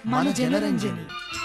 మన జనరంజని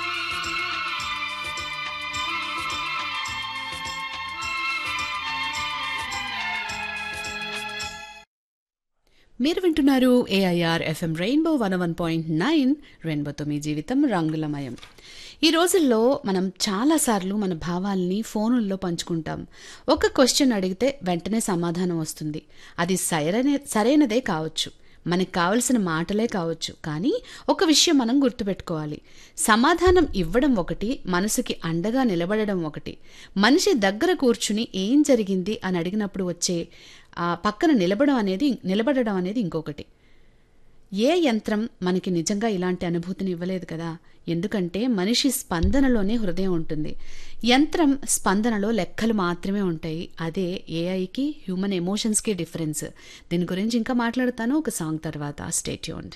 మీరు వింటున్నారు AIR FM Rainbow one one point nine రెయిన్బోతో మీ జీవితం రంగులమయం ఈ రోజుల్లో మనం చాలాసార్లు మన భావాల్ని ఫోనుల్లో పంచుకుంటాం ఒక క్వశ్చన్ అడిగితే వెంటనే సమాధానం వస్తుంది అది సరైన సరైనదే కావచ్చు మనకు కావలసిన మాటలే కావచ్చు కానీ ఒక విషయం మనం గుర్తుపెట్టుకోవాలి సమాధానం ఇవ్వడం ఒకటి మనసుకి అండగా నిలబడడం ఒకటి మనిషి దగ్గర కూర్చుని ఏం జరిగింది అని అడిగినప్పుడు వచ్చే ఆ పక్కన నిలబడం అనేది నిలబడడం అనేది ఇంకొకటి ఏ యంత్రం మనకి నిజంగా ఇలాంటి అనుభూతిని ఇవ్వలేదు కదా ఎందుకంటే మనిషి స్పందనలోనే హృదయం ఉంటుంది యంత్రం స్పందనలో లెక్కలు మాత్రమే ఉంటాయి అదే ఏఐకి హ్యూమన్ ఎమోషన్స్కి డిఫరెన్స్ దీని గురించి ఇంకా మాట్లాడతాను ఒక సాంగ్ తర్వాత స్టేట్యూన్డ్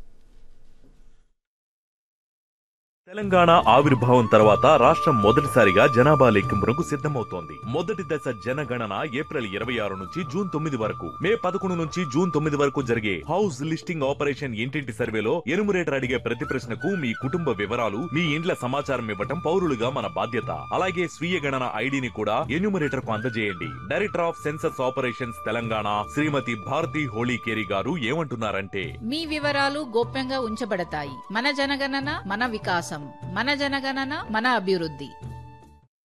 తెలంగాణ ఆవిర్భావం తర్వాత రాష్ట్రం మొదటిసారిగా జనాభా లెక్కింపునకు సిద్ధమవుతోంది మొదటి దశ జనగణన ఏప్రిల్ ఇరవై ఆరు నుంచి జూన్ తొమ్మిది వరకు మే పదకొండు నుంచి జూన్ తొమ్మిది వరకు జరిగే హౌస్ లిస్టింగ్ ఆపరేషన్ ఇంటింటి సర్వేలో ఎనుమరేటర్ అడిగే ప్రతి ప్రశ్నకు మీ కుటుంబ వివరాలు మీ ఇండ్ల సమాచారం ఇవ్వటం పౌరులుగా మన బాధ్యత అలాగే స్వీయ గణన ఐడిని కూడా ఎన్యూమరేటర్ కు అందజేయండి director of census operations Telangana Shrimati Bharathi Holikeri garu ఏమంటున్నారంటే మీ వివరాలు గోప్యంగా ఉంచబడతాయి మన జనగణన మన వికాసం మన జనగణన మన అభివృద్ధి